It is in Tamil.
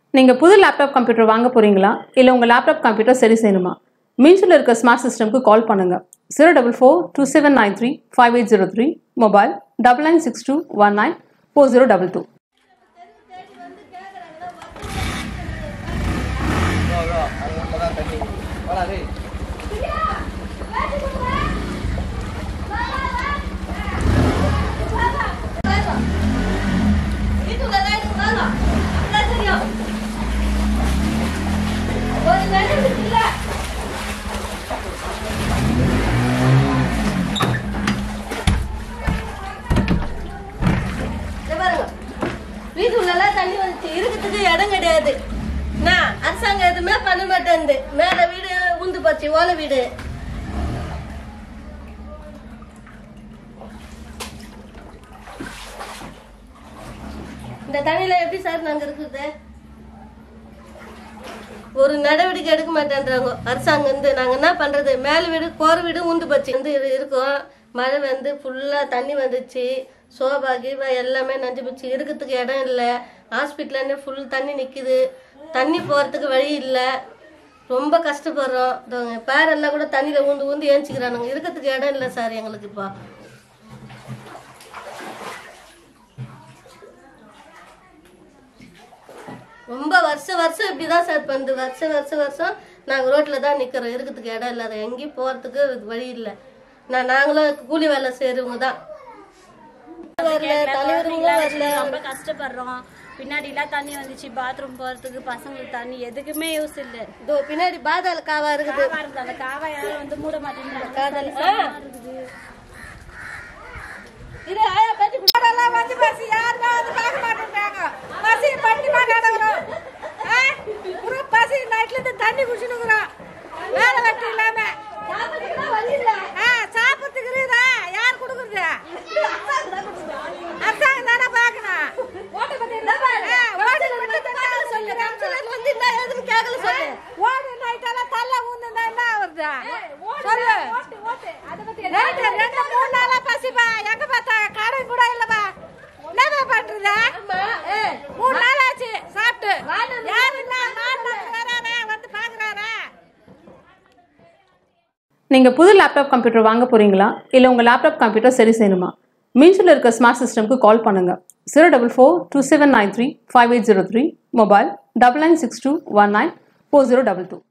நீங்கள் புது லேப்டாப் கம்ப்யூட்டர் வாங்க போகிறீங்களா இல்லை உங்கள் லேப்டாப் கம்ப்யூட்டர் சரி செய்யணுமா மீன்ஸில் இருக்க ஸ்மார்ட் சிஸ்டம்க்கு கால் பண்ணுங்கள் zero double four two seven nine three five eight zero three mobile double nine six two one nine four zero double two வீட்டுக்குள்ளெல்லாம் தண்ணி வந்துச்சு இருக்கிறதுக்கு இடம் கிடையாது நான் அரசாங்கம் எதுவுமே பண்ண மாட்டேங்குது மேல வீடு உந்து போச்சு ஓலை வீடு இந்த தண்ணியில எப்படி சார் நாங்க இருக்குது ஒரு நடவடிக்கை எடுக்க மாட்டேன்றாங்க அரசாங்கம் வந்து நாங்க என்ன பண்றது மேல வீடு கோர வீடு உந்து போச்சு வந்து இரு- இருக்கோம் மழை வந்து ஃபுல்லா தண்ணி வந்துச்சு சோபா கீபா எல்லாமே நஞ்சு போச்சு இருக்கிறதுக்கு இடம் இல்லை ஹாஸ்பிட்டல்ல ஃபுல் தண்ணி நிக்குது தண்ணி போறதுக்கு வழி இல்லை ரொம்ப கஷ்டப்படுறோம் இதோங்க பேரெல்லாம் கூட தண்ணியில ஊந்து ஊந்து ஏஞ்சிக்கிறானுங்க இருக்கிறதுக்கு இடம் இல்லை சார் எங்களுக்கு இப்போ ரொம்ப வருஷம் வருஷம் இப்படிதான் சார் பண்ணுது வருஷம் வருஷம் வருஷம் நாங்க ரோட்ல தான் நிக்கிறோம் இருக்கிறதுக்கு இடம் இல்லாத எங்கேயும் போறதுக்கு வழி இல்லை நான் நாங்களும் கூலி வேலை செய்யறவங்க தான் வரல தலைவருங்களும் வரல ரொம்ப கஷ்டப்படுறோம் பின்னாடி எல்லாம் தண்ணி வந்துச்சு பாத்ரூம் போறதுக்கு பசங்களுக்கு தண்ணி எதுக்குமே யூஸ் இல்ல இதோ பின்னாடி பாதாள காவா இருக்குது காவா இருக்குது அந்த காவா யாரும் வந்து மூட மாட்டேங்கிறாங்க காதல் இருக்குது இது ஆயா பேட்டி அதெல்லாம் வந்து பஸ் யாருமே வந்து பார்க்க மாட்டேங்கிறாங்க பஸ் பட்டிமா கிடக்குறோம் ஒரு பஸ் நைட்ல இருந்து தண்ணி குடிச்சுனுக்குறோம் வேலை வெட்டி இல்லாம ஆ, சாப்பிடறதுக்கு இருக்குதா யார் கொடுக்குறது அரசாங்கம் தானே பார்க்கணும் ஆ, ஓட்டு போட்டு சொல்லு வந்து என்ன ஏதுன்னு கேட்கல சொல்லு ஓடு நைட்டெல்லாம் தள்ள ஊந்துந்தா என்ன ஆகுறது சொல்லு நைட்டு ரெண்டு மூணு நாளா பசிப்பா எங்க பார்த்தா கடை கூட இல்லப்பா என்னப்பா பண்றது மூணு நாள் ஆச்சு சாப்பிட்டு யாரு என்ன மாநிலத்துக்கு வராரா வந்து பாக்குறாரா நீங்கள் புது லேப்டாப் கம்ப்யூட்டர் வாங்க போகிறீங்களா இல்லை உங்கள் லேப்டாப் கம்ப்யூட்டர் சரி செய்யணுமா மீன்ஸில் இருக்க ஸ்மார்ட் சிஸ்டம்க்கு கால் பண்ணுங்கள் zero double four two seven nine three five eight zero three mobile double nine six two one nine four zero double two